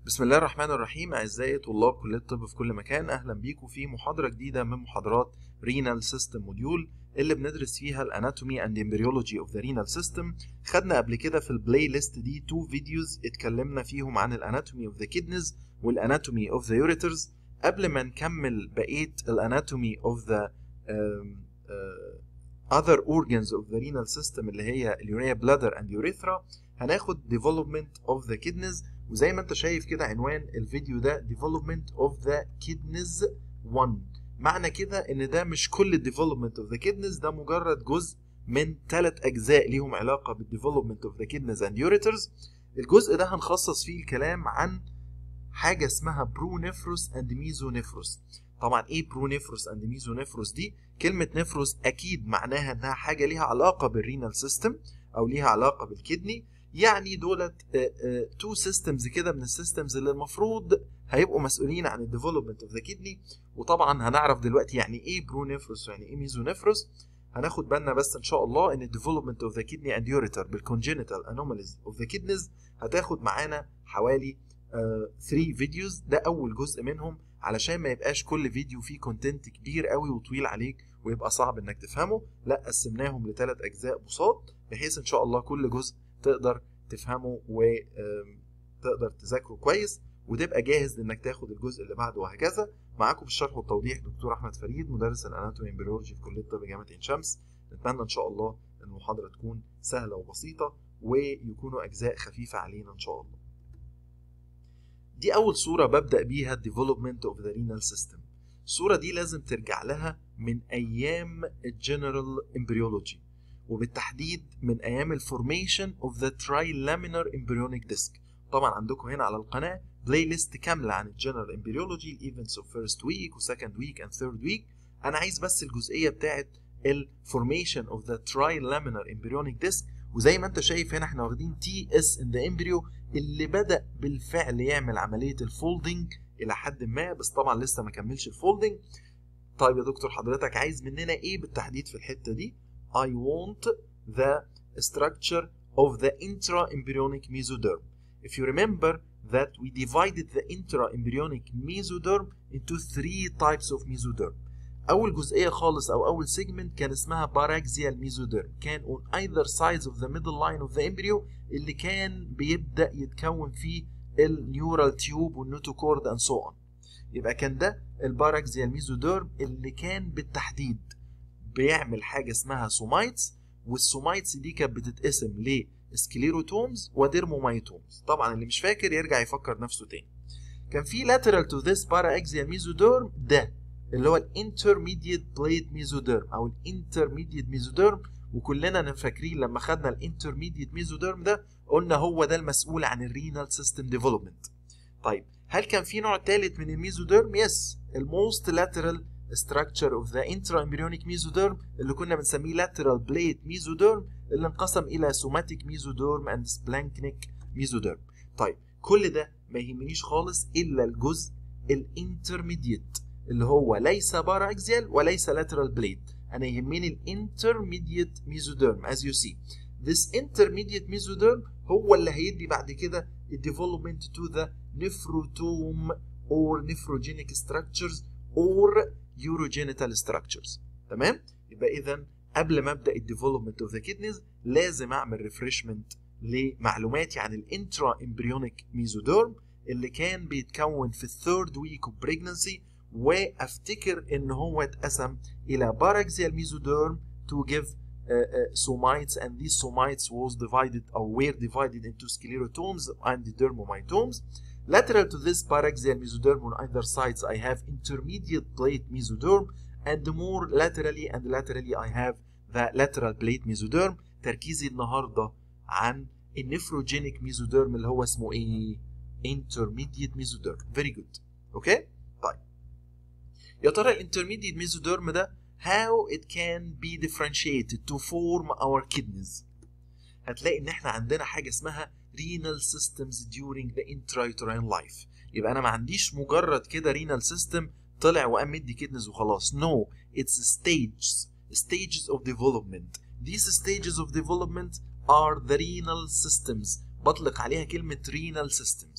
بسم الله الرحمن الرحيم أعزائي طلاب كلية الطب في كل مكان أهلا بيكم في محاضرة جديدة من محاضرات رينال سيستم موديول اللي بندرس فيها الاناتومي اند امبريولوجي اوف ذا رينال سيستم خدنا قبل كده في البلاي ليست دي تو فيديوز اتكلمنا فيهم عن الاناتومي اوف ذا كيدنيز والاناتومي اوف ذا يوريترز قبل ما نكمل بقيه الاناتومي اوف ذا other organs of the renal system اللي هي اليوريا بلادر and urethra هناخد development of the kidneys وزي ما انت شايف كده عنوان الفيديو ده development of the kidneys 1 معنى كده ان ده مش كل الديفلوبمنت اوف ذا كيدنيز ده مجرد جزء من ثلاث اجزاء ليهم علاقه بالديفلوبمنت اوف ذا كيدنيز اند يوريترز الجزء ده هنخصص فيه الكلام عن حاجه اسمها برونيفروس اند ميزونيفروس طبعا ايه برونيفروس اند ميزونيفروس دي كلمه نفروس اكيد معناها انها حاجه ليها علاقه بالرينال سيستم او ليها علاقه بالكدني يعني دولت تو سيستمز كده من السيستمز اللي المفروض هيبقوا مسؤولين عن الديفلوبمنت اوف ذا كدني وطبعا هنعرف دلوقتي يعني ايه برونيفروس ويعني ايه ميزونيفروس هناخد بالنا بس ان شاء الله ان الديفلوبمنت اوف ذا كدني اند يوريتر بالكونجينيتال انوماليز اوف ذا كدنيز هتاخد معانا حوالي 3 uh, فيديوز ده اول جزء منهم علشان ما يبقاش كل فيديو فيه كونتنت كبير قوي وطويل عليك ويبقى صعب انك تفهمه لا قسمناهم لثلاث اجزاء بساط بحيث ان شاء الله كل جزء تقدر تفهمه وتقدر تذاكره كويس وتبقى جاهز لانك تاخد الجزء اللي بعده وهكذا معاكم في الشرح والتوضيح دكتور احمد فريد مدرس الاناتومي امبريولوجي في كليه الطب جامعه عين شمس نتمنى ان شاء الله ان المحاضره تكون سهله وبسيطه ويكونوا اجزاء خفيفه علينا ان شاء الله دي اول صوره ببدا بيها الديفلوبمنت اوف ذا رينال سيستم الصوره دي لازم ترجع لها من ايام الجنرال امبريولوجي وبالتحديد من ايام الفورميشن اوف ذا ترايلامينر امبريونيك ديسك طبعا عندكم هنا على القناه بلاي ليست كامله عن الجنرال امبريولوجي الايفنتس اوف فيرست ويك وسكند ويك اند ثيرد ويك انا عايز بس الجزئيه بتاعه الفورميشن اوف ذا ترايلامينر امبريونيك ديسك وزي ما انت شايف هنا احنا واخدين تي اس ان ذا امبريو اللي بدا بالفعل يعمل عمليه الفولدنج الى حد ما بس طبعا لسه ما كملش الفولدنج طيب يا دكتور حضرتك عايز مننا ايه بالتحديد في الحته دي I want the structure of the intra-embryonic mesoderm. If you remember that we divided the intra-embryonic mesoderm into three types of mesoderm. أول جزئية خالص أو أول segment كان اسمها paraxial mesoderm كان on either sides of the middle line of the embryo اللي كان بيبدأ يتكون فيه النيورال تيوب والنوتوكورد and so on. يبقى كان ده الباراكزيال ميزوديرم اللي كان بالتحديد بيعمل حاجه اسمها سومايتس والسومايتس دي كانت بتتقسم لسكليروتومز وديرمومايتومز طبعا اللي مش فاكر يرجع يفكر نفسه تاني كان في lateral to this paraxial mesoderm ده اللي هو الانترميديت بليد ميزوديرم او الانترميديت ميزوديرم وكلنا فاكرين لما خدنا الانترميديت ميزوديرم ده قلنا هو ده المسؤول عن الرينال سيستم ديفلوبمنت طيب هل كان في نوع ثالث من الميزوديرم يس الموست lateral structure of the intraembryonic mesoderm اللي كنا بنسميه lateral plate mesoderm اللي انقسم الى somatic mesoderm and splanchnic mesoderm طيب كل ده ما يهمنيش خالص الا الجزء الانترميديت اللي هو ليس باراكزيال وليس lateral plate انا يهمني الانترميديت mesoderm as you see this intermediate mesoderm هو اللي هيدي بعد كده الديفلوبمنت to the nephrotome or nephrogenic structures or urogenital structures تمام يبقى اذا قبل ما ابدا الديفلوبمنت اوف ذا كيدنيز لازم اعمل ريفرشمنت لمعلوماتي عن الانترا امبريونيك ميزوديرم اللي كان بيتكون في الثيرد ويك اوف بريجنسي وافتكر ان هو اتقسم الى باراكزيال ميزوديرم to give uh, uh, somites and these somites was divided or were divided into sclerotomes and dermocytomes Lateral to this paraxial mesoderm on either sides I have intermediate plate mesoderm and more laterally and laterally I have the lateral plate mesoderm تركيزي النهاردة عن النفروجينيك ميزوديرم اللي هو اسمه ايه intermediate mesoderm very good اوكي okay? طيب يا ترى الانترميديت ميزوديرم ده how it can be differentiated to form our kidneys هتلاقي ان احنا عندنا حاجه اسمها renal systems during the intrauterine life يبقى انا ما عنديش مجرد كده renal system طلع وقام مدي كدنز وخلاص no it's stages stages of development these stages of development are the renal systems بطلق عليها كلمة renal systems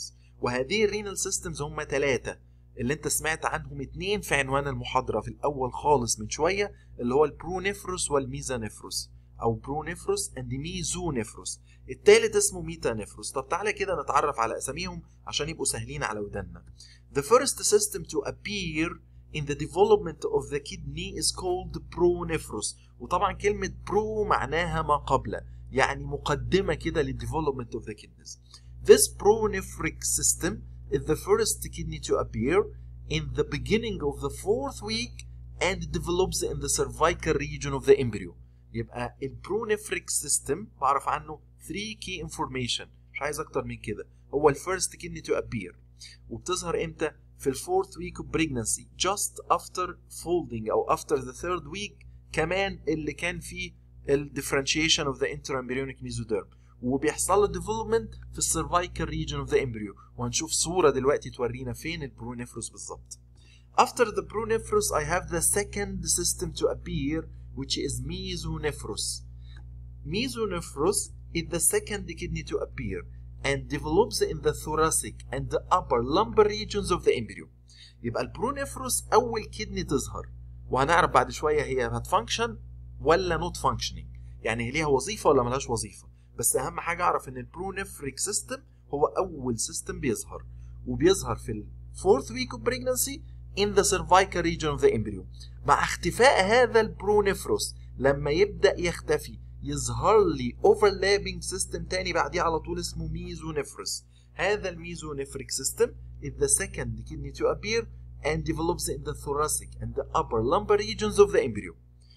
وهذه الرينال سيستمز هم ثلاثه اللي انت سمعت عنهم اتنين في عنوان المحاضره في الاول خالص من شويه اللي هو البرونيفروس والميزانيفروس او برونيفروس اند ميزونيفروس التالت اسمه ميتانيفروس طب تعالى كده نتعرف على اساميهم عشان يبقوا سهلين على ودنا The first system to appear in the development of the kidney is called pronephros وطبعا كلمة pro معناها ما قبل يعني مقدمة كده للdevelopment of the kidneys This pronephric system is the first kidney to appear in the beginning of the fourth week and develops in the cervical region of the embryo يبقى البرونيفريك سيستم بعرف عنه 3 key information مش عايز اكتر من كده هو الفيرست kidney to appear وبتظهر امتى في الفورث ويك اوف بريجنسي just after folding او after the third week كمان اللي كان فيه الديفرنشيشن اوف ذا intraembryonic mesoderm وبيحصل له ديفلوبمنت في السيرفايكال ريجن اوف ذا امبريو وهنشوف صوره دلوقتي تورينا فين البرونيفروس بالظبط After the pronephros I have the second system to appear which is mesonephros. Mesonephros is the second kidney to appear and develops in the thoracic and the upper lumbar regions of the embryo. يبقى البرونيفروس أول كدني تظهر وهنعرف بعد شوية هي هتفانكشن ولا نوت فانكشنينج يعني هي ليها وظيفة ولا ملهاش وظيفة بس أهم حاجة أعرف إن البرونيفريك سيستم هو أول سيستم بيظهر وبيظهر في الفورث ويك اوف pregnancy in the cervical region of the embryo مع اختفاء هذا البرونيفروس لما يبدأ يختفي يظهر لي overlapping system تاني بعديه على طول اسمه ميزونيفروس هذا الميزونيفريك system is the second kidney to appear and develops in the thoracic and the upper lumbar regions of the embryo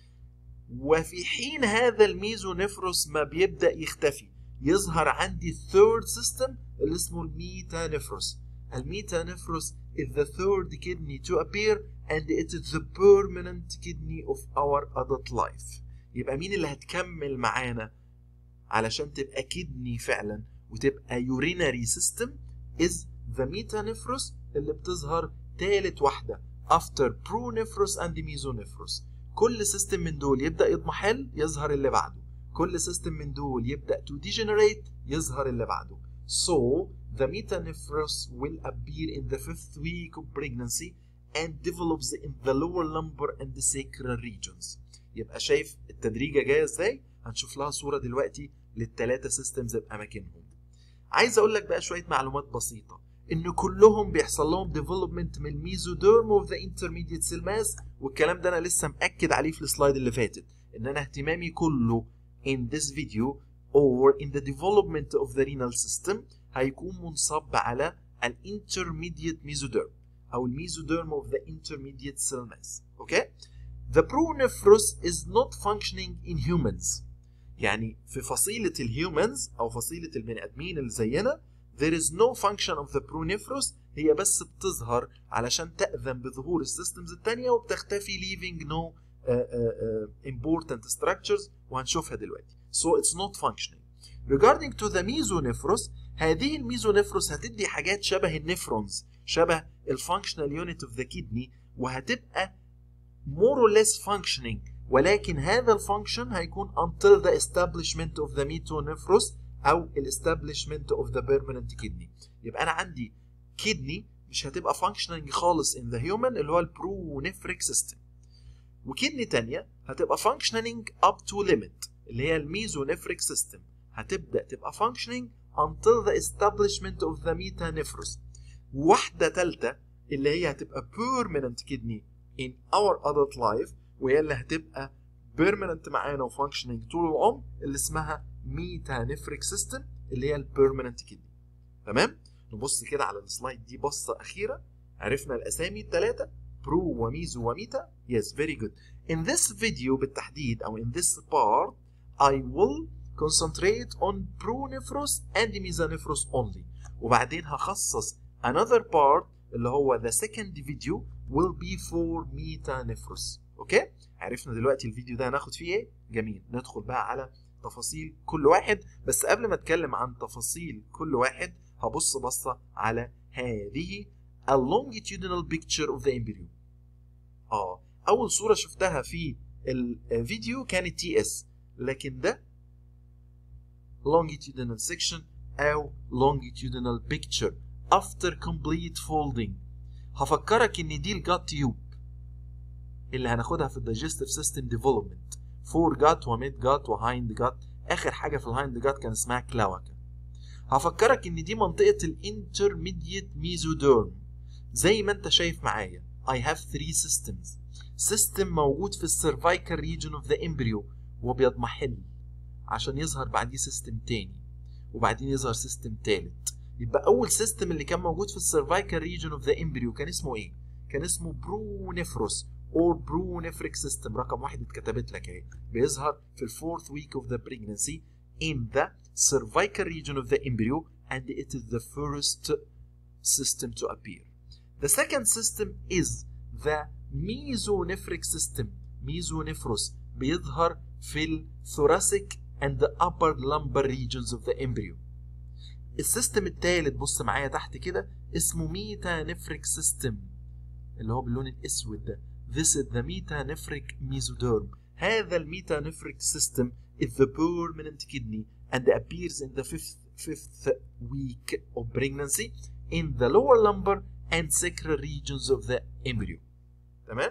وفي حين هذا الميزونيفروس ما بيبدأ يختفي يظهر عندي third system اللي اسمه الميتانيفروس الميتانيفروس is the third kidney to appear and it is the permanent kidney of our adult life يبقى مين اللي هتكمل معانا علشان تبقى كدني فعلا وتبقى urinary system is the metanephros اللي بتظهر تالت واحدة after pronephros and mesonephros كل سيستم من دول يبدأ يضمحل يظهر اللي بعده كل سيستم من دول يبدأ to degenerate يظهر اللي بعده so the metanephros will appear in the fifth week of pregnancy and develops in the lower lumbar and the sacral regions يبقى شايف التدريجه جايه ازاي هنشوف لها صوره دلوقتي للثلاثه سيستمز باماكنهم عايز اقول لك بقى شويه معلومات بسيطه ان كلهم بيحصل لهم ديفلوبمنت من الميزوديرم اوف ذا انترميديت سيل ماس والكلام ده انا لسه مأكد عليه في السلايد اللي فاتت ان انا اهتمامي كله in this video or in the development of the renal system هيكون منصب على الانترميديت ميزوديرم او الميزوديرم of the intermediate cell mass اوكي okay? The pronephros is not functioning in humans. يعني في فصيلة الهيومنز أو فصيلة البني آدمين اللي زينا there is no function of the pronephros هي بس بتظهر علشان تأذن بظهور السيستمز التانية وبتختفي leaving no uh, uh, uh, important structures وهنشوفها دلوقتي. So it's not functioning. Regarding to the mesonephros هذه الميزونيفروس هتدي حاجات شبه النفرونز شبه الفانكشنال يونت اوف ذا كيدني وهتبقى more or less functioning ولكن هذا الفانكشن هيكون until the establishment of the metonephros او ال establishment of the permanent kidney يبقى انا عندي kidney مش هتبقى functioning خالص in the human اللي هو البرونيفريك system وكدني تانية هتبقى functioning up to limit اللي هي الميزونيفريك system هتبدأ تبقى functioning until the establishment of the metanephros واحدة تالتة اللي هي هتبقى permanent kidney in our adult life وهي اللي هتبقى permanent معانا وفانكشننج طول العمر اللي اسمها ميتانيفريك سيستم اللي هي البيرمننت كدني تمام نبص كده على السلايد دي بصه اخيره عرفنا الاسامي الثلاثه برو وميزو وميتا yes very good in this video بالتحديد او in this part I will concentrate on pronephros and mesonephros only وبعدين هخصص another part اللي هو the second video will be for metanephros اوكي عرفنا دلوقتي الفيديو ده هناخد فيه ايه جميل ندخل بقى على تفاصيل كل واحد بس قبل ما اتكلم عن تفاصيل كل واحد هبص بصه على هذه a longitudinal picture of the embryo اه اول صوره شفتها في الفيديو كانت تي اس لكن ده longitudinal section او longitudinal picture after complete folding هفكرك ان دي الجات تيوب اللي هناخدها في الدايجستيف سيستم ديفلوبمنت فور جات وميد جات وهايند جات اخر حاجه في الهايند جات كان اسمها كلاوكا هفكرك ان دي منطقه الانترميديت ميزوديرم زي ما انت شايف معايا I have three systems سيستم موجود في السيرفايكال ريجن اوف ذا امبريو وبيضمحل عشان يظهر بعديه سيستم تاني وبعدين يظهر سيستم تالت يبقى اول سيستم اللي كان موجود في السيرفايكال ريجن اوف ذا امبريو كان اسمه ايه كان اسمه برونيفروس اور برونيفريك سيستم رقم واحد اتكتبت لك اهي بيظهر في الفورث ويك اوف ذا pregnancy in the cervical region of the embryo and it is the first system to appear. The second system is the mesonephric system mesonephros بيظهر في الثوراسيك and the upper lumbar regions of the embryo. السيستم الثالث بص معايا تحت كده اسمه ميتانفريك سيستم اللي هو باللون الاسود ده This is the metanephric mesoderm. هذا الميتانفريك system is the permanent kidney and appears in the fifth, fifth week of pregnancy in the lower lumbar and sacral regions of the embryo. تمام؟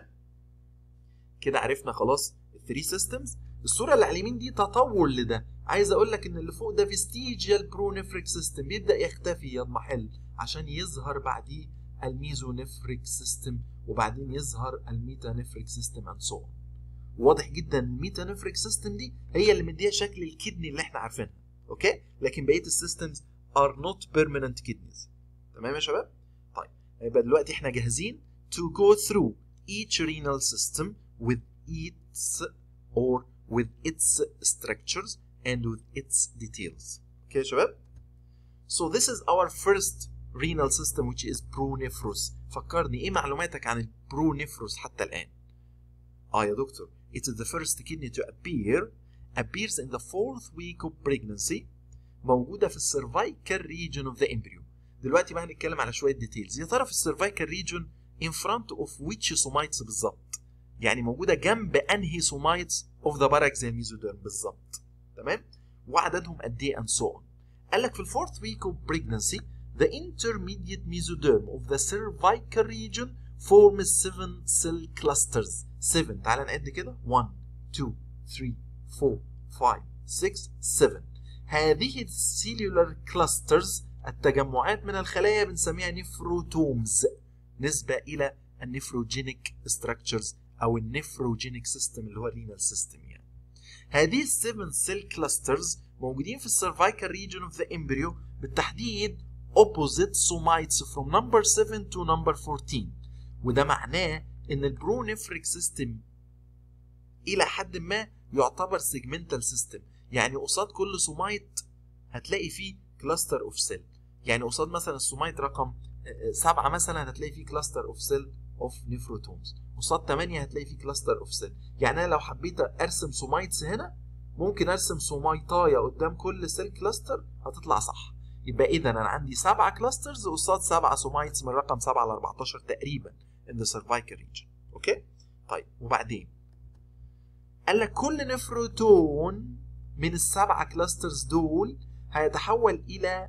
كده عرفنا خلاص الثري سيستمز الصورة اللي على اليمين دي تطور لده عايز اقول لك ان اللي فوق ده فيستيجيال برونيفريك سيستم بيبدا يختفي يضمحل عشان يظهر بعديه الميزونيفريك سيستم وبعدين يظهر الميتانيفريك سيستم اند سو واضح جدا الميتانيفريك سيستم دي هي اللي مديها شكل الكدني اللي احنا عارفينها اوكي لكن بقيه السيستمز ار نوت بيرمننت كدنيز تمام يا شباب طيب يبقى دلوقتي احنا جاهزين to go through each renal system with its or with its structures and with its details اوكي يا شباب so this is our first renal system which is pronephros فكرني ايه معلوماتك عن البرونيفروس حتى الان اه يا دكتور it is the first kidney to appear appears in the fourth week of pregnancy موجودة في السيرفايكال region of the embryo دلوقتي بقى هنتكلم على شوية ديتيلز يا ترى في السيرفايكال region in front of which somites بالظبط يعني موجودة جنب انهي somites of the paraxial mesoderm بالظبط تمام وعددهم قد ايه and so on قال لك في الفورث week of pregnancy the intermediate mesoderm of the cervical region forms seven cell clusters 7 تعال نعد كده 1 2 3 4 5 6 7 هذه السيلولار كلاسترز التجمعات من الخلايا بنسميها نفروتومز نسبة إلى النفروجينيك ستراكشرز أو النفروجينيك سيستم اللي هو الرينال سيستم يعني هذه السيفن سيل كلاسترز موجودين في السيرفايكال ريجن اوف ذا امبريو بالتحديد opposite somites from number 7 to number 14 وده معناه ان البرونيفريك سيستم الى حد ما يعتبر سيجمنتال سيستم يعني قصاد كل سومايت هتلاقي فيه كلاستر اوف سيل يعني قصاد مثلا السومايت رقم سبعة مثلا هتلاقي فيه كلاستر اوف سيل اوف نيفروتومز قصاد 8 هتلاقي فيه كلاستر اوف سيل يعني انا لو حبيت ارسم سومايتس هنا ممكن ارسم سومايتايا قدام كل سيل كلاستر هتطلع صح يبقى اذا انا عندي سبعة كلاسترز قصاد سبعة سومايتس من رقم 7 ل 14 تقريبا in the cervical region اوكي طيب وبعدين قال لك كل نفروتون من السبعة كلاسترز دول هيتحول إلى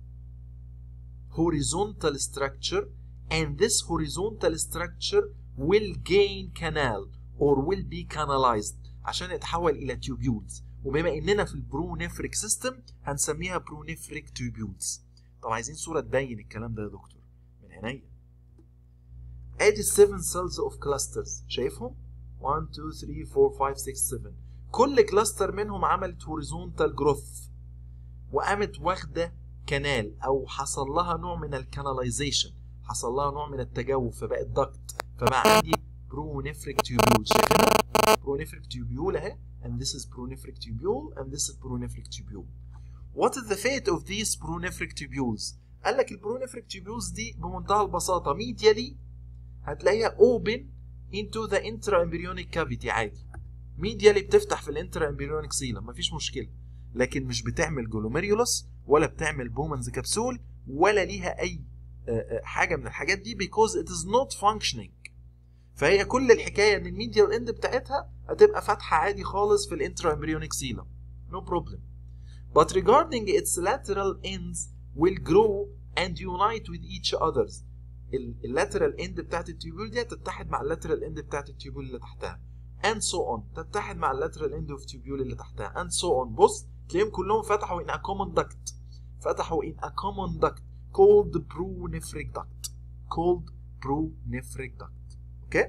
horizontal structure and this horizontal structure will gain canal or will be canalized عشان يتحول إلى tubules وبما إننا في البرونيفريك سيستم هنسميها برونيفريك tubules طب عايزين صورة تبين الكلام ده يا دكتور من عينيا ادي 7 سيلز اوف كلاسترز شايفهم 1 2 3 4 5 6 7 كل كلاستر منهم عملت هوريزونتال جروث وقامت واخده كنال او حصل لها نوع من الكاناليزيشن حصل لها نوع من التجوف فبقت دكت فبقى عندي برونيفريك تيوبيول شايفينها برونيفريك تيوبيول اهي and this is pronific tubule and this is pronific tubule what is the fate of these pronific tubules قال لك البرونيفريك tubules دي بمنتهى البساطه ميديالي هتلاقيها open into the intraembryonic cavity عادي ميديالي بتفتح في الانترا امبريونيك سيلم مفيش مشكله لكن مش بتعمل جلوميريولس ولا بتعمل بومنز كبسول ولا ليها اي حاجه من الحاجات دي because it is not functioning فهي كل الحكايه ان الميديال اند بتاعتها هتبقى فاتحه عادي خالص في الانترا امبريونيك سيلم no problem but regarding its lateral ends will grow and unite with each others اللاترال اند بتاعت التيوبول دي تتحد مع اللاترال اند بتاعت التيوبول اللي تحتها and so on تتحد مع اللاترال اند اوف تيوبول اللي تحتها and so on بص تلاقيهم كلهم فتحوا in a common duct فتحوا in a common duct called pronephric duct called pronephric duct اوكي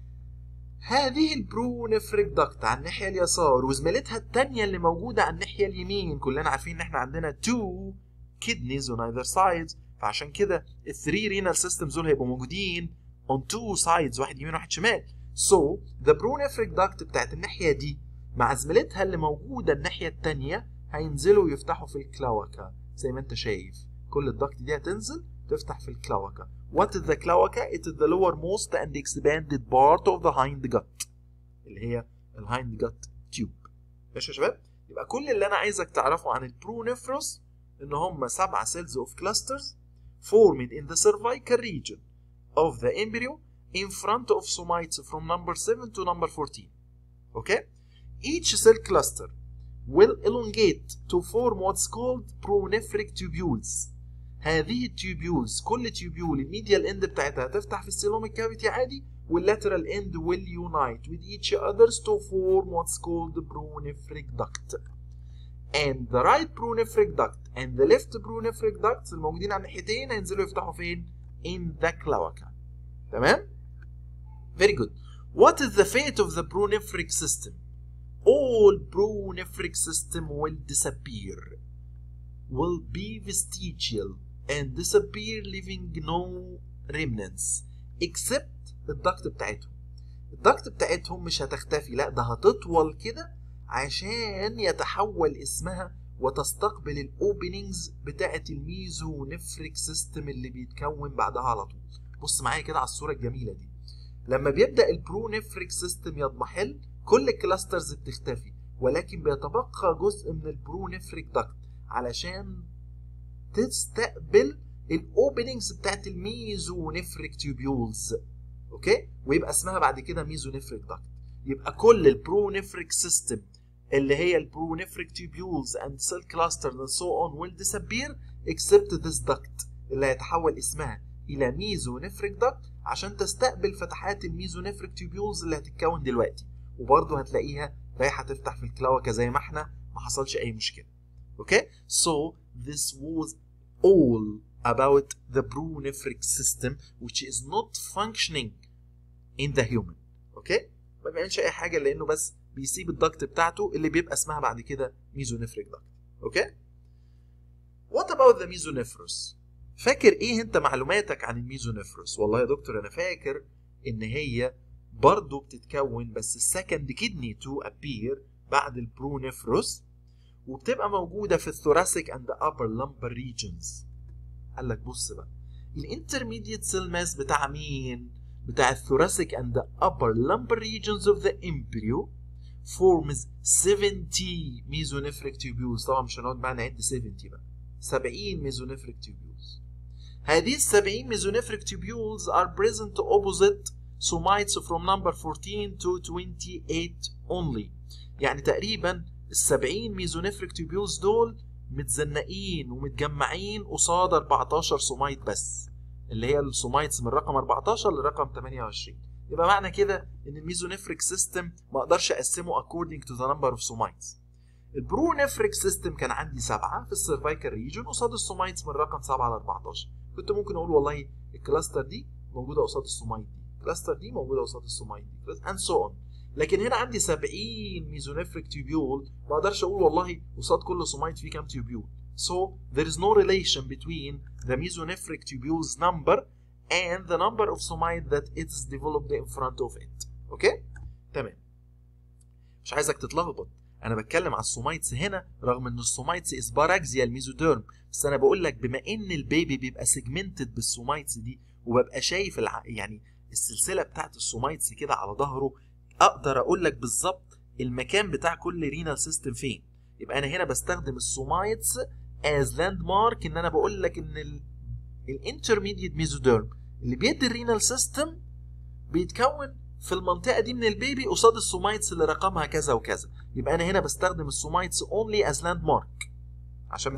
هذه البرونفريك دكت على الناحيه اليسار وزميلتها الثانيه اللي موجوده على الناحيه اليمين كلنا عارفين ان احنا عندنا two kidneys on either sides فعشان كده الثري رينال سيستمز دول هيبقوا موجودين on two sides واحد يمين وواحد شمال so the pronephric duct بتاعت الناحيه دي مع زميلتها اللي موجوده الناحيه الثانيه هينزلوا يفتحوا في الكلاوكا زي ما انت شايف كل الدكت دي هتنزل تفتح في الكلاوكا What is the cloaca? It is the lowermost and expanded part of the hind gut اللي هي الهايند gut tube ماشي يا شباب؟ يبقى كل اللي انا عايزك تعرفه عن البرونيفروس ان هم سبعة cells of clusters formed in the cervical region of the embryo in front of somites from number 7 to number 14 okay each cell cluster will elongate to form what's called pronephric tubules هذه التيوبيولز كل تيوبيول الميديال اند بتاعتها تفتح في السيلوميك كافيتي عادي واللاترال end will unite with each others to form what's called the pronephric duct and the right pronephric duct and the left pronephric ducts الموجودين على الناحيتين هينزلوا يفتحوا فين in the cloaca تمام very good what is the fate of the pronephric system all pronephric system will disappear will be vestigial and disappear leaving no remnants except الضغط بتاعتهم الضغط بتاعتهم مش هتختفي لا ده هتطول كده عشان يتحول اسمها وتستقبل الاوبننجز بتاعت الميزو نفريك سيستم اللي بيتكون بعدها على طول بص معايا كده على الصوره الجميله دي لما بيبدا البرو نفريك سيستم يضمحل كل الكلاسترز بتختفي ولكن بيتبقى جزء من البرو نفريك داكت علشان تستقبل الاوبننجز بتاعت الميزو نفريك تيوبيولز اوكي ويبقى اسمها بعد كده ميزو نفريك داكت يبقى كل البرو نفريك سيستم اللي هي البرو نفريك tubules and cell clusters and so on will disappear except this duct اللي هيتحول اسمها الى ميزو نفريك duct عشان تستقبل فتحات الميزو نفريك tubules اللي هتتكون دلوقتي وبرضه هتلاقيها رايحه تفتح في الكلاوكه زي ما احنا ما حصلش اي مشكله اوكي so this was all about the pronephric system which is not functioning in the human اوكي ما بيعملش اي حاجه لانه بس بيسيب الضغط بتاعته اللي بيبقى اسمها بعد كده ميزونيفريك ضغط اوكي وات اباوت ذا ميزونيفروس فاكر ايه انت معلوماتك عن الميزونيفروس والله يا دكتور انا فاكر ان هي برضه بتتكون بس السكند كدني تو ابير بعد البرونيفروس وبتبقى موجوده في الثوراسيك اند upper lumbar regions قال لك بص بقى الانترميديت سيل ماس بتاع مين بتاع الثوراسيك and the upper lumbar regions of the embryo forms 70 mesonephric tubules طبعا مش هنقعد بقى نعد 70 بقى 70 mesonephric tubules هذه ال 70 mesonephric tubules are present opposite somites from number 14 to 28 only يعني تقريبا ال 70 mesonephric tubules دول متزنقين ومتجمعين قصاد 14 سومايت بس اللي هي السومايتس من رقم 14 لرقم 28 يبقى معنى كده ان الميزونيفريك سيستم ما اقدرش اقسمه according to the number of somites البرونيفريك سيستم كان عندي سبعه في السيرفايكال ريجون قصاد السومايتس من رقم 7 ل 14 كنت ممكن اقول والله الكلاستر دي موجوده قصاد السومايت دي الكلاستر دي موجوده قصاد السومايت دي and so on لكن هنا عندي 70 ميزونيفريك تيوبيول ما اقدرش اقول والله قصاد كل سومايت في كام تيوبيول So there is no relation between the mesonephric tubules number and the number of somite that it's developed in front of it. اوكي؟ okay? تمام. مش عايزك تتلخبط. انا بتكلم على السومايتس هنا رغم ان السومايتس از باراكزيا الميزوديرم بس انا بقول لك بما ان البيبي بيبقى سيجمنتد بالسومايتس دي وببقى شايف الع... يعني السلسله بتاعت السومايتس كده على ظهره اقدر اقول لك بالظبط المكان بتاع كل رينال سيستم فين. يبقى انا هنا بستخدم السومايتس از لاند مارك ان انا بقول لك ان الانترميديت ميزوديرم اللي بيدي الرينال سيستم بيتكون في المنطقه دي من البيبي قصاد السومايتس اللي رقمها كذا وكذا يبقى انا هنا بستخدم السومايتس اونلي از لاند مارك عشان بس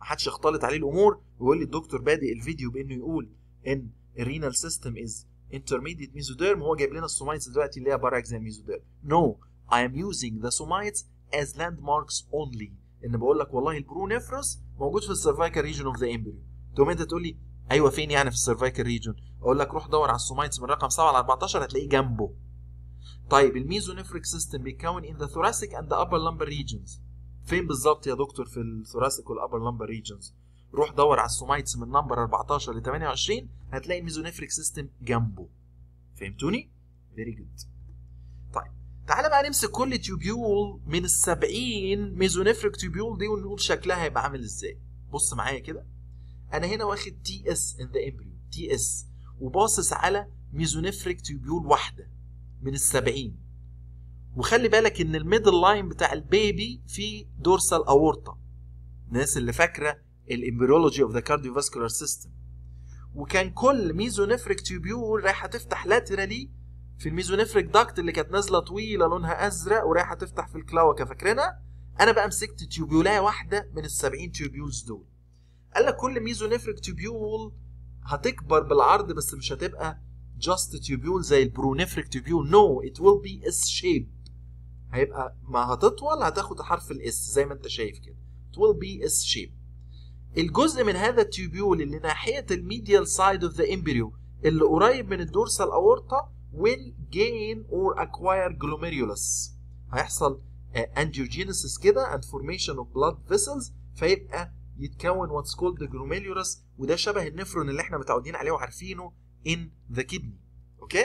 ما حدش يختلط عليه الامور ويقول لي الدكتور بادئ الفيديو بانه يقول ان الرينال سيستم از intermediate mesoderm هو جايب لنا السومايتس دلوقتي اللي هي باراكزيال mesoderm no I am using the somites as landmarks only ان بقول لك والله البرونيفروس موجود في السيرفايكال ريجن اوف ذا امبريو تقوم انت تقول لي ايوه فين يعني في السيرفايكال ريجن اقول لك روح دور على السومايتس من رقم 7 ل 14 هتلاقيه جنبه طيب الميزونيفريك سيستم بيتكون in the thoracic and the upper lumbar regions فين بالظبط يا دكتور في الثوراسيك والابر لمبر ريجنز روح دور على السومايتس من نمبر 14 ل 28 هتلاقي الميزونيفريك سيستم جنبه فهمتوني فيري جود طيب تعالى بقى نمسك كل تيوبيول من ال 70 ميزونيفريك تيوبيول دي ونقول شكلها هيبقى عامل ازاي بص معايا كده انا هنا واخد تي اس ان ذا امبريو تي اس وباصص على ميزونيفريك تيوبيول واحده من ال 70 وخلي بالك ان الميدل لاين بتاع البيبي في دورسال اورتا الناس اللي فاكره الامبريولوجي اوف ذا كارديوفاسكولار سيستم وكان كل ميزونيفريك تيوبيول رايحه تفتح لاترالي في الميزونيفريك داكت اللي كانت نازله طويله لونها ازرق ورايحه تفتح في الكلاوكه فاكرينها انا بقى مسكت تيوبيولايه واحده من ال 70 تيوبيولز دول قال لك كل ميزونيفريك تيوبيول هتكبر بالعرض بس مش هتبقى جاست تيوبيول زي البرونيفريك تيوبيول نو ات ويل بي اس شيب هيبقى ما هتطول هتاخد حرف الاس زي ما انت شايف كده it will be S shape الجزء من هذا التيوبيول اللي ناحية الميديال سايد اوف ذا امبريو اللي قريب من الدورسال اورتا will gain or acquire glomerulus هيحصل angiogenesis كده and formation of blood vessels فيبقى يتكون what's called the glomerulus وده شبه النفرون اللي احنا متعودين عليه وعارفينه in the kidney اوكي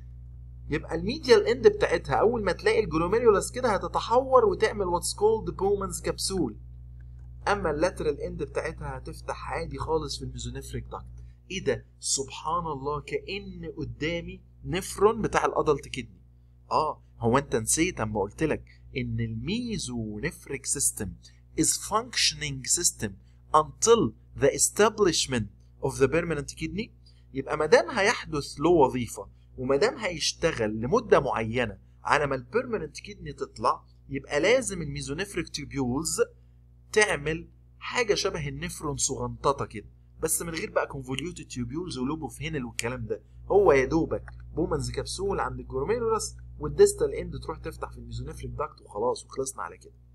يبقى الميديال اند بتاعتها اول ما تلاقي الجلوميريولاس كده هتتحور وتعمل واتس كولد بومانز كبسول اما اللاترال اند بتاعتها هتفتح عادي خالص في الميزونيفريك داكت ايه ده سبحان الله كان قدامي نفرون بتاع الادلت كدني اه هو انت نسيت اما قلت لك ان الميزونيفريك سيستم is functioning system until the establishment of the permanent kidney يبقى ما دام هيحدث له وظيفه وما دام هيشتغل لمده معينه على ما البيرمننت كدني تطلع يبقى لازم الميزونيفريك تيوبيولز تعمل حاجه شبه النفرون صغنططه كده بس من غير بقى كونفوليوتد تيوبيولز ولوبو فينل والكلام ده هو يا دوبك بومنز كبسول عند الجلوميرولس والديستال اند تروح تفتح في الميزونيفريك داكت وخلاص وخلصنا على كده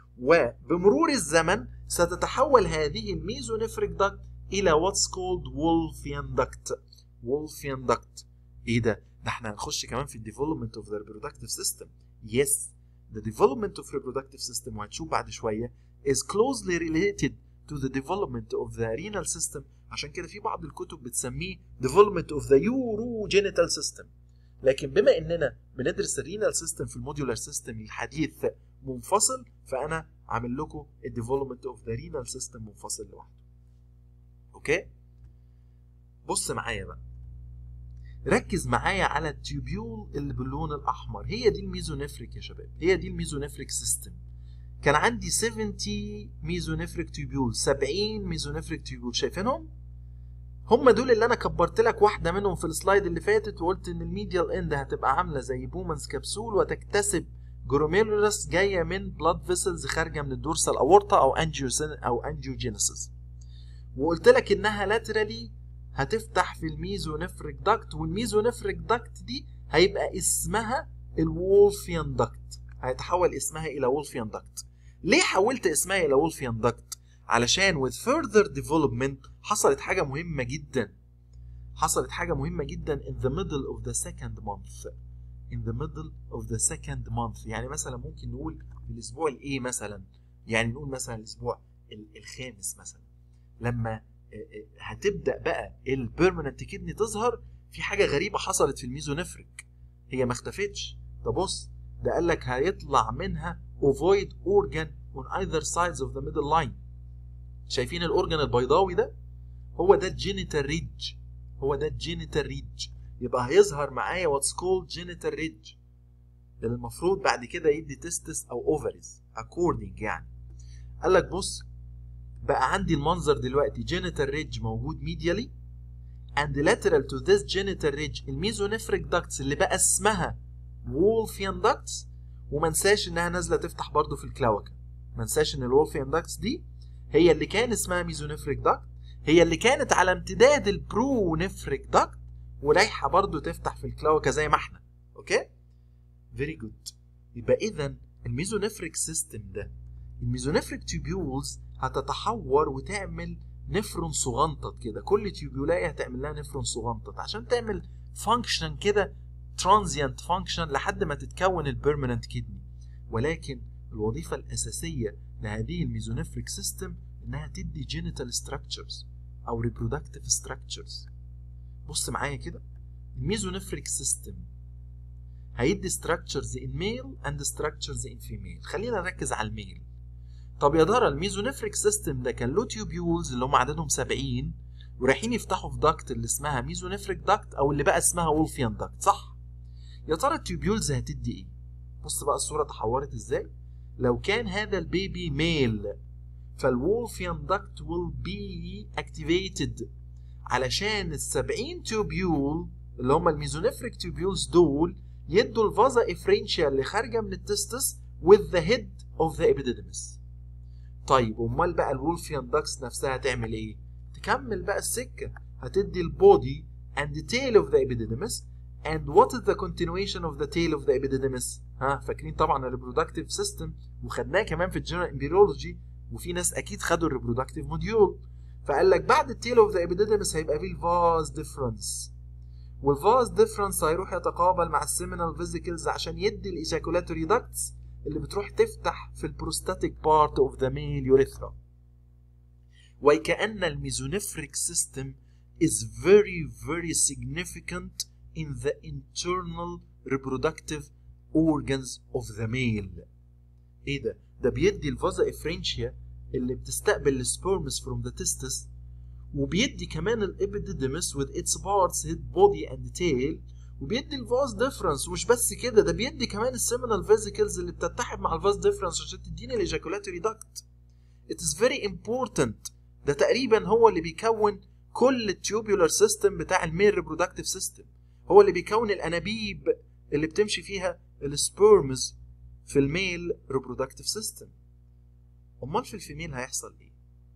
وبمرور الزمن ستتحول هذه الميزونيفريك داكت الى واتس كولد وولفيان داكت وولفيان داكت ايه ده ده احنا هنخش كمان في الديفلوبمنت اوف ذا reproductive system yes the development of reproductive system وهتشوف بعد شويه is closely related to the development of the renal system عشان كده في بعض الكتب بتسميه development of the urogenital system لكن بما اننا بندرس الرينال سيستم في الموديولار سيستم الحديث منفصل فانا عامل لكم الديفلوبمنت اوف ذا رينال سيستم منفصل لوحده اوكي بص معايا بقى ركز معايا على التيوبيول اللي باللون الاحمر هي دي الميزونيفريك يا شباب هي دي الميزونيفريك سيستم كان عندي 70 ميزونيفريك تيوبيول 70 ميزونيفريك تيوبيول شايفينهم هم دول اللي انا كبرت لك واحده منهم في السلايد اللي فاتت وقلت ان الميديال اند هتبقى عامله زي بومانز كبسول وتكتسب جروميرولس جايه من بلاد فيسلز خارجه من الدورسال اورتا او انجيوسين او انجيوجينيسيس وقلت لك انها لاترالي هتفتح في الميزونيفريك داكت والميزونيفريك داكت دي هيبقى اسمها الولفيان داكت هيتحول اسمها الى وولفيان داكت ليه حولت اسمها الى وولفيان داكت علشان with further development حصلت حاجة مهمة جدا حصلت حاجة مهمة جدا in the middle of the second month in the middle of the second month يعني مثلا ممكن نقول في الأسبوع الإيه مثلا يعني نقول مثلا الأسبوع الخامس مثلا لما هتبدأ بقى البيرمننت كدني تظهر في حاجة غريبة حصلت في الميزونيفريك هي ما اختفتش ده بص ده قال لك هيطلع منها ovoid organ on either sides of the middle line شايفين الاورجن البيضاوي ده هو ده الجينيتال ريدج هو ده الجينيتال ريدج يبقى هيظهر معايا واتس كولد جينيتال ريدج اللي المفروض بعد كده يدي تستس او اوفريز اكوردنج يعني قال لك بص بقى عندي المنظر دلوقتي جينيتال ريدج موجود ميديالي and lateral to this genital ridge الميزونيفريك ducts اللي بقى اسمها وولفيان ducts وما انساش انها نازله تفتح برضو في الكلاوكه ما انساش ان الولفيان ducts دي هي اللي كان اسمها ميزونيفريك داكت هي اللي كانت على امتداد البرونيفريك داكت ورايحه برضو تفتح في الكلاوكه زي ما احنا اوكي فيري جود يبقى اذا الميزونيفريك سيستم ده الميزونيفريك تيوبيولز هتتحور وتعمل نفرون صغنطط كده كل تيوبيولايه هتعمل لها نفرون صغنطط عشان تعمل فانكشن كده ترانزيانت فانكشن لحد ما تتكون البيرمننت كيدني ولكن الوظيفه الاساسيه لهذه الميزونيفريك سيستم انها تدي جينيتال ستراكشرز او ريبرودكتيف ستراكشرز بص معايا كده الميزونيفريك سيستم هيدي ستراكشرز ان ميل اند ستراكشرز ان فيميل خلينا نركز على الميل طب يا ترى الميزونيفريك سيستم ده كان له تيوبيولز اللي هم عددهم 70 ورايحين يفتحوا في داكت اللي اسمها ميزونيفريك داكت او اللي بقى اسمها وولفيان داكت صح يا ترى التيوبيولز هتدي ايه بص بقى الصوره تحورت ازاي لو كان هذا البيبي ميل فالولفيان داكت will be activated علشان ال 70 تيوبيول اللي هم الميزونيفريك تيوبيولز دول يدوا الفازا افرنشيا اللي خارجه من التستس with the head of the epididymis طيب امال بقى الولفيان داكس نفسها هتعمل ايه تكمل بقى السكه هتدي البودي and the tail of the epididymis and what is the continuation of the tail of the epididymis ها فاكرين طبعا الريبرودكتيف سيستم وخدناه كمان في الجنرال امبريولوجي وفي ناس اكيد خدوا الريبرودكتيف موديول فقال لك بعد التيل اوف ذا ابيديدمس هيبقى فيه الفاز ديفرنس والفاز ديفرنس هيروح يتقابل مع السيمينال فيزيكلز عشان يدي الايجاكولاتوري داكتس اللي بتروح تفتح في البروستاتيك بارت اوف ذا ميل يوريثرا وكأن الميزونيفريك سيستم is very very significant in the internal reproductive organs of the male ايه ده ده بيدي الفازا افرنشيا اللي بتستقبل السبرمز from the testis وبيدي كمان الابيديديمس with its parts head body and tail وبيدي الفاز ديفرنس ومش بس كده ده بيدي كمان السيمينال فيزيكلز اللي بتتحد مع الفاز ديفرنس عشان تديني الايجاكولاتوري داكت it is very important ده تقريبا هو اللي بيكون كل التيوبولار سيستم بتاع الميل ريبرودكتيف سيستم هو اللي بيكون الانابيب اللي بتمشي فيها السبرمز في الميل ريبرودكتيف سيستم امال في الفيميل هيحصل ايه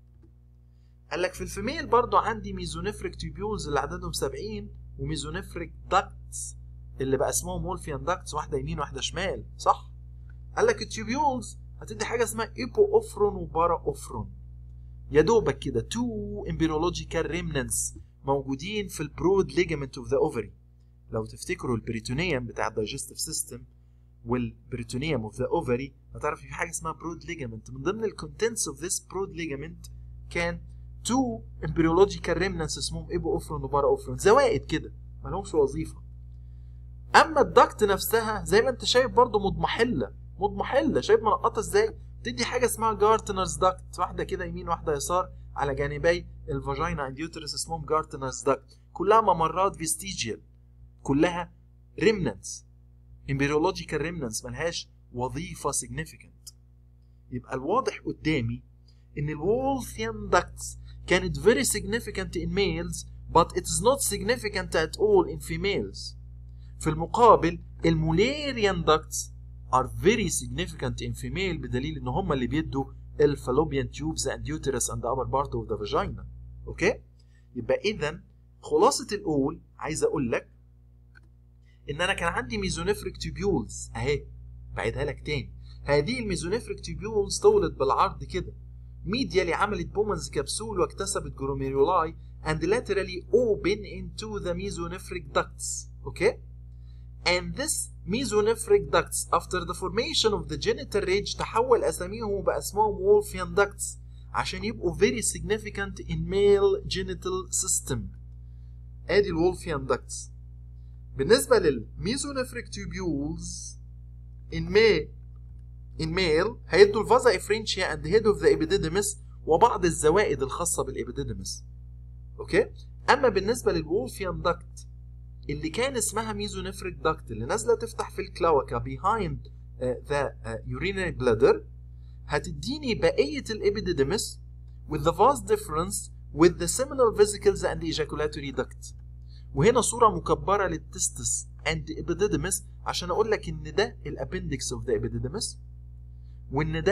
قال لك في الفيميل برضو عندي ميزونيفريك تيوبيولز اللي عددهم 70 وميزونيفريك داكتس اللي بقى اسمهم وولفيان داكتس واحده يمين واحده شمال صح قال لك التيوبيولز هتدي حاجه اسمها ايبو اوفرون وبارا اوفرون يا دوبك كده تو امبريولوجيكال ريمنانس موجودين في البرود ليجامنت اوف ذا اوفري لو تفتكروا البريتونيوم بتاع الدايجستيف سيستم والبريتونيوم اوف ذا اوفري هتعرف في حاجه اسمها برود ليجامنت من ضمن الكونتنتس اوف ذيس برود ليجامنت كان تو امبريولوجيكال ريمنانس اسمهم ايبو اوفرون وبارا اوفرون زوائد كده ما لهمش وظيفه اما الدكت نفسها زي ما انت شايف برضو مضمحله مضمحله شايف منقطه ازاي تدي حاجه اسمها جارتنرز داكت واحده كده يمين واحده يسار على جانبي الفاجينا اند يوترس اسمهم جارتنرز داكت كلها ممرات فيستيجيال كلها ريمنانس امبريولوجيكال ريمنانس ملهاش وظيفه significant يبقى الواضح قدامي ان الولفيان داكتس كانت very significant in males but it is not significant at all in females في المقابل الموليريان داكتس are very significant in female بدليل ان هم اللي بيدوا الفالوبيان تيوبز and uterus and the upper part of the vagina اوكي يبقى اذا خلاصه الاول عايز اقول لك ان انا كان عندي ميزونيفريك تيوبيولز اهي بعيدها لك تاني هذه الميزونيفريك تيوبيولز طولت بالعرض كده ميديالي عملت بومنز كبسول واكتسبت جروميرولاي and laterally open into the mesonephric ducts okay and this mesonephric ducts after the formation of the genital ridge تحول اساميهم وبقى اسمهم Wolffian ducts عشان يبقوا very significant in male genital system ادي الولفيان ducts بالنسبة للميزونيفريك tubules in male in male هيدوا الفازا افرنشيا and the head of the epididymis وبعض الزوائد الخاصة بالابيديديمس اوكي اما بالنسبة للولفيان داكت اللي كان اسمها ميزونيفريك داكت اللي نازلة تفتح في الكلاوكا behind uh, the uh, urinary bladder هتديني بقية الابيديديمس with the vast difference with the seminal vesicles and the ejaculatory duct وهنا صورة مكبرة للتستس and the epididymis عشان اقول لك ان ده الابندكس of the epididymis وان ده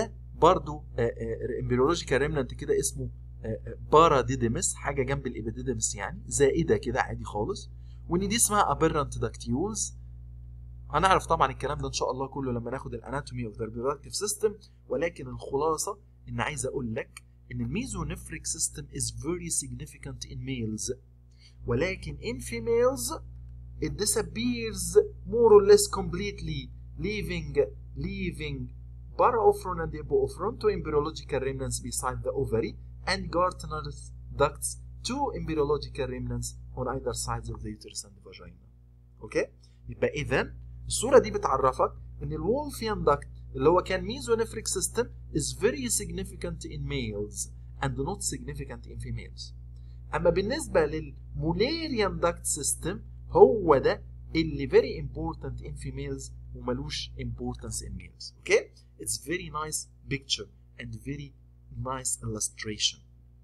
برضو امبريولوجيكال ريمنانت كده اسمه باراديديمس حاجه جنب الابيديديمس يعني زائده كده عادي خالص وان دي اسمها ابيرنت داكتيولز هنعرف طبعا الكلام ده ان شاء الله كله لما ناخد الاناتومي اوف ذا ريبرودكتيف سيستم ولكن الخلاصه ان عايز اقول لك ان الميزونفريك سيستم is very significant in males ولكن in females it disappears more or less completely leaving leaving paraophron and epiophoron to embryological remnants beside the ovary and Gartner's ducts two embryological remnants on either sides of the uterus and the vagina. اوكي؟ يبقى اذا الصوره دي بتعرفك ان الولفيان duct اللي هو كان mesonephric system is very significant in males and not significant in females. اما بالنسبه للموليريان duct system هو ده اللي very important in females وملوش importance in males. اوكي؟ okay? It's very nice picture and very nice illustration.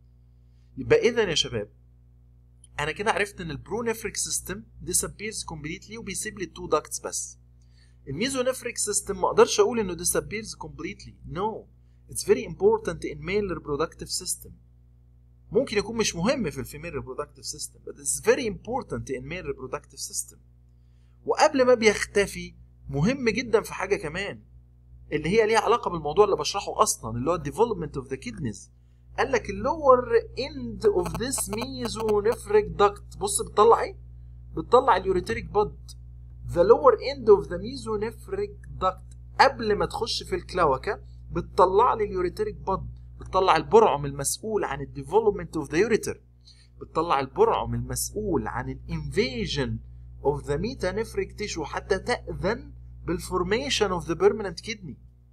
يبقى اذا يا شباب انا كده عرفت ان البرونيفريك سيستم disappears completely وبيسيب لي التو داكتس بس الميزونيفريك سيستم ما اقدرش اقول انه disappears completely no it's very important in male reproductive system ممكن يكون مش مهم في الفيميل reproductive system but it's very important in male reproductive system وقبل ما بيختفي مهم جدا في حاجه كمان اللي هي ليها علاقه بالموضوع اللي بشرحه اصلا اللي هو development of the kidneys قال لك اللور اند اوف ذس ميزونيفريك داكت بص بتطلع ايه؟ بتطلع اليوريتريك باد ذا لور اند اوف ذا ميزونيفريك داكت قبل ما تخش في الكلاوكه بتطلع لي اليوريتريك باد بتطلع البرعم المسؤول عن الديفلوبمنت اوف ذا يوريتر بتطلع البرعم المسؤول عن الانفيجن اوف ذا ميتانيفريك تيشو حتى تاذن بالفورميشن اوف ذا بيرمننت كيدني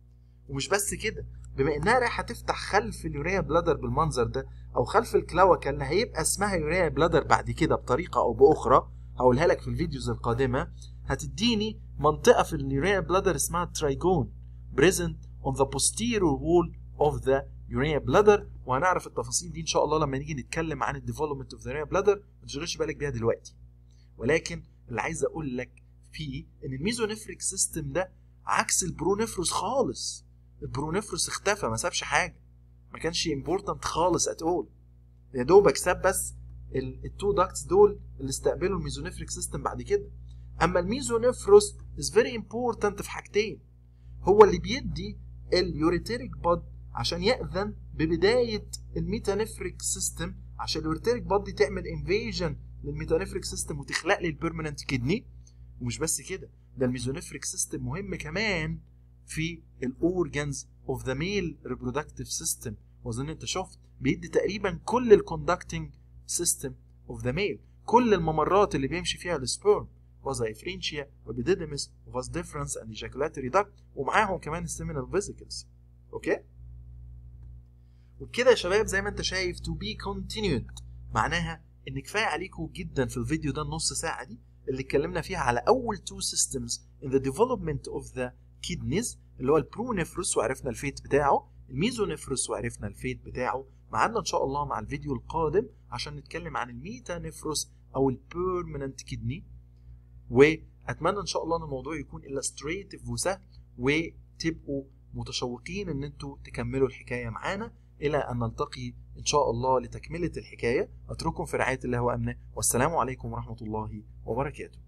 ومش بس كده بما انها رايحه تفتح خلف اليوريا بلادر بالمنظر ده او خلف الكلاوكه اللي هيبقى اسمها يوريا بلادر بعد كده بطريقه او باخرى هقولها لك في الفيديوز القادمه هتديني منطقه في اليوريا بلادر اسمها ترايجون present on the posterior wall of the urea bladder وهنعرف التفاصيل دي ان شاء الله لما نيجي نتكلم عن الديفلوبمنت اوف ذا urea bladder ما تشغلش بالك بيها دلوقتي ولكن اللي عايز اقول لك فيه ان الميزونيفريك سيستم ده عكس البرونيفروس خالص البرونيفروس اختفى ما سابش حاجه ما كانش امبورتنت خالص ات اول يا دوبك ساب بس التو داكتس دول اللي استقبلوا الميزونيفريك سيستم بعد كده اما الميزونيفروس از فيري امبورتنت في حاجتين هو اللي بيدي اليوريتيريك باد عشان ياذن ببدايه الميتانيفريك سيستم عشان اليوريتيريك باد دي تعمل انفيجن للميتانيفريك سيستم وتخلق لي البيرمننت كدني ومش بس كده ده الميزونيفريك سيستم مهم كمان في الاورجنز اوف ذا ميل ريبرودكتيف سيستم واظن انت شفت بيدي تقريبا كل الكوندكتنج سيستم اوف ذا ميل كل الممرات اللي بيمشي فيها السبيرم وزا افرينشيا وبيديدمس وفاس ديفرنس اند ايجاكولاتوري داكت ومعاهم كمان السيمينال فيزيكلز اوكي وبكده يا شباب زي ما انت شايف تو بي continued معناها ان كفايه عليكم جدا في الفيديو ده النص ساعه دي اللي اتكلمنا فيها على اول تو سيستمز in the development of the kidneys اللي هو البرونيفروس وعرفنا الفيت بتاعه الميزونيفروس وعرفنا الفيت بتاعه معانا ان شاء الله مع الفيديو القادم عشان نتكلم عن الميتانيفروس او البيرمننت كدني واتمنى ان شاء الله ان الموضوع يكون illustrative وسهل وتبقوا متشوقين ان انتوا تكملوا الحكايه معانا الى ان نلتقي ان شاء الله لتكمله الحكايه اترككم في رعايه الله وامنه والسلام عليكم ورحمه الله وبركاته